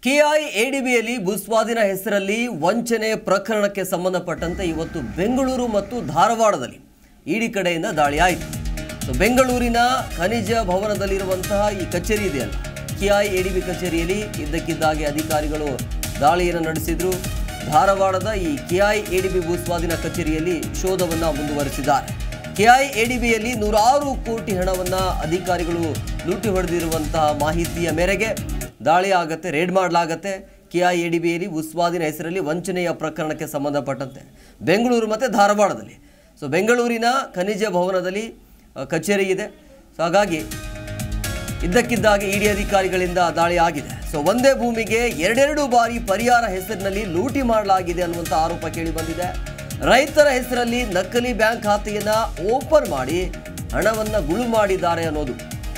ಕೆಐ ಎಡಿಬಿಯಲ್ಲಿ ಭೂಸ್ವಾಧೀನ ಹೆಸರಲ್ಲಿ ವಂಚನೆ ಪ್ರಕರಣಕ್ಕೆ ಸಂಬಂಧಪಟ್ಟಂತೆ ಇವತ್ತು ಬೆಂಗಳೂರು ಮತ್ತು ಧಾರವಾಡದಲ್ಲಿ ಇಡಿ ಕಡೆಯಿಂದ ದಾಳಿ ಆಯಿತು ಸೊ ಬೆಂಗಳೂರಿನ ಖನಿಜ ಭವನದಲ್ಲಿರುವಂತಹ ಈ ಕಚೇರಿ ಇದೆಯಲ್ಲ ಕೆಐ ಎಡಿಬಿ ಕಚೇರಿಯಲ್ಲಿ ಇದ್ದಕ್ಕಿದ್ದಾಗೆ ಅಧಿಕಾರಿಗಳು ದಾಳಿಯನ್ನು ನಡೆಸಿದ್ರು ಧಾರವಾಡದ ಈ ಕೆಐ ಎಡಿಬಿ ಭೂಸ್ವಾಧೀನ ಕಚೇರಿಯಲ್ಲಿ ಶೋಧವನ್ನು ಮುಂದುವರಿಸಿದ್ದಾರೆ ಕೆಐ ಎಡಿಬಿಯಲ್ಲಿ ನೂರಾರು ಕೋಟಿ ಹಣವನ್ನು ಅಧಿಕಾರಿಗಳು ಲೂಟಿ ಹೊಡೆದಿರುವಂತಹ ಮಾಹಿತಿಯ ಮೇರೆಗೆ ದಾಳಿ ಆಗತ್ತೆ ರೇಡ್ ಮಾಡಲಾಗತ್ತೆ ಕೆಐ ಎಡಿಬಿಯಲ್ಲಿ ಉಸ್ವಾದಿನ ಹೆಸರಲ್ಲಿ ವಂಚನೆಯ ಪ್ರಕರಣಕ್ಕೆ ಸಂಬಂಧಪಟ್ಟಂತೆ ಬೆಂಗಳೂರು ಮತ್ತು ಧಾರವಾಡದಲ್ಲಿ ಸೊ ಬೆಂಗಳೂರಿನ ಖನಿಜ ಭವನದಲ್ಲಿ ಅ, ಕಚೇರಿ ಇದೆ ಸೊ ಹಾಗಾಗಿ ಇದ್ದಕ್ಕಿದ್ದಾಗೆ ಇಡಿ ಅಧಿಕಾರಿಗಳಿಂದ ದಾಳಿ ಆಗಿದೆ ಸೊ ಒಂದೇ ಭೂಮಿಗೆ ಎರಡೆರಡು ಬಾರಿ ಪರಿಹಾರ ಹೆಸರಿನಲ್ಲಿ ಲೂಟಿ ಮಾಡಲಾಗಿದೆ ಅನ್ನುವಂಥ ಆರೋಪ ಕೇಳಿ ಬಂದಿದೆ ರೈತರ ಹೆಸರಲ್ಲಿ ನಕಲಿ ಬ್ಯಾಂಕ್ ಖಾತೆಯನ್ನ ಓಪನ್ ಮಾಡಿ ಹಣವನ್ನ ಗುಳು ಮಾಡಿದ್ದಾರೆ ಅನ್ನೋದು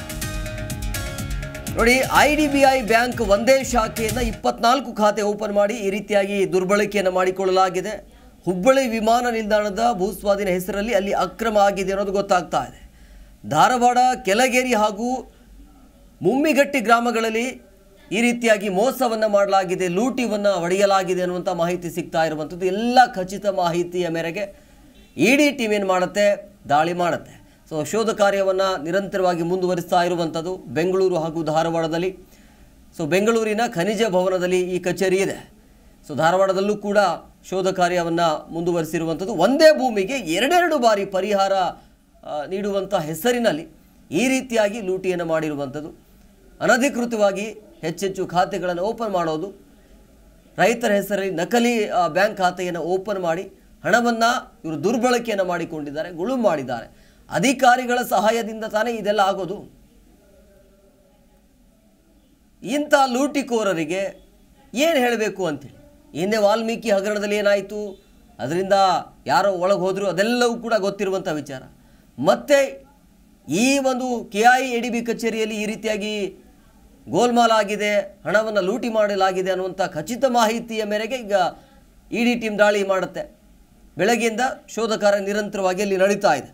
ನೋಡಿ I D B I bank ಒಂದೇ ಶಾಖೆಯನ್ನು ಇಪ್ಪತ್ನಾಲ್ಕು ಖಾತೆ ಓಪನ್ ಮಾಡಿ ಈ ರೀತಿಯಾಗಿ ದುರ್ಬಳಕೆಯನ್ನು ಮಾಡಿಕೊಳ್ಳಲಾಗಿದೆ ಹುಬ್ಬಳ್ಳಿ ವಿಮಾನ ನಿಲ್ದಾಣದ ಭೂಸ್ವಾಧೀನ ಹೆಸರಲ್ಲಿ ಅಲ್ಲಿ ಅಕ್ರಮ ಆಗಿದೆ ಅನ್ನೋದು ಗೊತ್ತಾಗ್ತಾ ಇದೆ ಧಾರವಾಡ ಕೆಳಗೇರಿ ಹಾಗೂ ಮುಮ್ಮಿಗಟ್ಟಿ ಗ್ರಾಮಗಳಲ್ಲಿ ಈ ರೀತಿಯಾಗಿ ಮೋಸವನ್ನು ಮಾಡಲಾಗಿದೆ ಲೂಟಿವನ್ನು ಹೊಡೆಯಲಾಗಿದೆ ಅನ್ನುವಂಥ ಮಾಹಿತಿ ಸಿಗ್ತಾ ಇರುವಂಥದ್ದು ಎಲ್ಲ ಖಚಿತ ಮಾಹಿತಿಯ ಮೇರೆಗೆ ಇಡಿ ಟೀಮ್ ಏನು ಮಾಡುತ್ತೆ ದಾಳಿ ಮಾಡುತ್ತೆ ಸೊ ಶೋಧ ಕಾರ್ಯವನ್ನು ನಿರಂತರವಾಗಿ ಮುಂದುವರಿಸ್ತಾ ಇರುವಂಥದ್ದು ಬೆಂಗಳೂರು ಹಾಗೂ ಧಾರವಾಡದಲ್ಲಿ ಸೊ ಬೆಂಗಳೂರಿನ ಖನಿಜ ಭವನದಲ್ಲಿ ಈ ಕಚೇರಿ ಇದೆ ಸೊ ಧಾರವಾಡದಲ್ಲೂ ಕೂಡ ಶೋಧ ಕಾರ್ಯವನ್ನು ಮುಂದುವರಿಸಿರುವಂಥದ್ದು ಒಂದೇ ಭೂಮಿಗೆ ಎರಡೆರಡು ಬಾರಿ ಪರಿಹಾರ ಆ, ನೀಡುವಂಥ ಹೆಸರಿನಲ್ಲಿ ಈ ರೀತಿಯಾಗಿ ಲೂಟಿಯನ್ನು ಮಾಡಿರುವಂಥದ್ದು ಅನಧಿಕೃತವಾಗಿ ಹೆಚ್ಚೆಚ್ಚು ಖಾತೆಗಳನ್ನು ಓಪನ್ ಮಾಡೋದು ರೈತರ ಹೆಸರಲ್ಲಿ ನಕಲಿ ಆ, ಬ್ಯಾಂಕ್ ಖಾತೆಯನ್ನು ಓಪನ್ ಮಾಡಿ ಹಣವನ್ನು ಇವರು ದುರ್ಬಳಕೆಯನ್ನು ಮಾಡಿಕೊಂಡಿದ್ದಾರೆ ಗುಳು ಮಾಡಿದ್ದಾರೆ ಅಧಿಕಾರಿಗಳ ಸಹಾಯದಿಂದ ತಾನೇ ಇದೆಲ್ಲ ಆಗೋದು ಇಂಥ ಲೂಟಿಕೋರರಿಗೆ ಏನು ಹೇಳಬೇಕು ಅಂತೇಳಿ ಹಿಂದೆ ವಾಲ್ಮೀಕಿ ಹಗರಣದಲ್ಲಿ ಏನಾಯಿತು ಅದರಿಂದ ಯಾರೋ ಒಳಗೆ ಹೋದರು ಅದೆಲ್ಲವೂ ಕೂಡ ಗೊತ್ತಿರುವಂಥ ವಿಚಾರ ಮತ್ತೆ ಈ ಒಂದು K I A D B ಕಚೇರಿಯಲ್ಲಿ ಈ ರೀತಿಯಾಗಿ ಗೋಲ್ಮಾಲ್ ಆಗಿದೆ ಹಣವನ್ನು ಲೂಟಿ ಮಾಡಲಾಗಿದೆ ಅನ್ನುವಂಥ ಖಚಿತ ಮಾಹಿತಿಯ ಮೇರೆಗೆ ಈಗ ಇ ಡಿ ಟೀಮ್ ದಾಳಿ ಮಾಡುತ್ತೆ ಬೆಳಗ್ಗೆಯಿಂದ ಶೋಧ ಕಾರ್ಯ ನಿರಂತರವಾಗಿ ಅಲ್ಲಿ ನಡೀತಾ ಇದೆ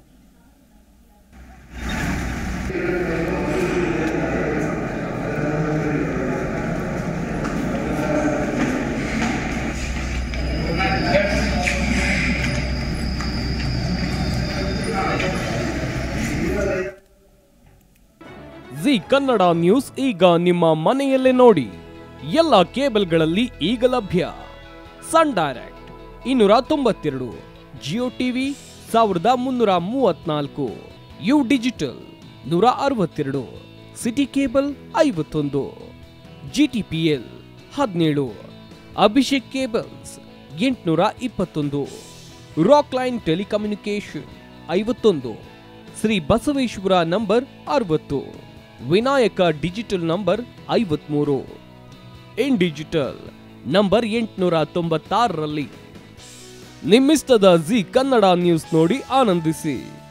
ಜಿ ಕನ್ನಡ ನ್ಯೂಸ್ ಈಗ ನಿಮ್ಮ ಮನೆಯಲ್ಲೇ ನೋಡಿ ಎಲ್ಲ ಕೇಬಲ್ಗಳಲ್ಲಿ ಈಗ ಲಭ್ಯ ಸನ್ ಡೈರೆಕ್ಟ್ ಇನ್ನೂರ ತೊಂಬತ್ತೆರಡು ಜಿಯೋ ಟಿವಿ ಸಾವಿರದ ಮುನ್ನೂರ ಮೂವತ್ನಾಲ್ಕು ಯು ಡಿಜಿಟಲ್ ನೂರ ಅರವತ್ತೆರಡು ಸಿಟಿ ಕೇಬಲ್ ಐವತ್ತೊಂದು ಜಿ ಟಿ ಪಿ ಎಲ್ ಹದಿನೇಳು ಅಭಿಷೇಕ್ ಕೇಬಲ್ಸ್ ಎಂಟುನೂರ ಇಪ್ಪತ್ತೊಂದು ರಾಕ್ ಲೈನ್ ಟೆಲಿಕಮ್ಯುನಿಕೇಶನ್ ಐವತ್ತೊಂದು ಶ್ರೀ ಬಸವೇಶ್ವರ ನಂಬರ್ ಅರವತ್ತು ವಿನಾಯಕ ಡಿಜಿಟಲ್ ನಂಬರ್ ಐವತ್ಮೂರು ಇನ್ ಡಿಜಿಟಲ್ ನಂಬರ್ ಎಂಟುನೂರ ತೊಂಬತ್ತಾರರಲ್ಲಿ ನಿಮ್ಮಿಸ್ತದ ಜಿ ಕನ್ನಡ ನ್ಯೂಸ್ ನೋಡಿ ಆನಂದಿಸಿ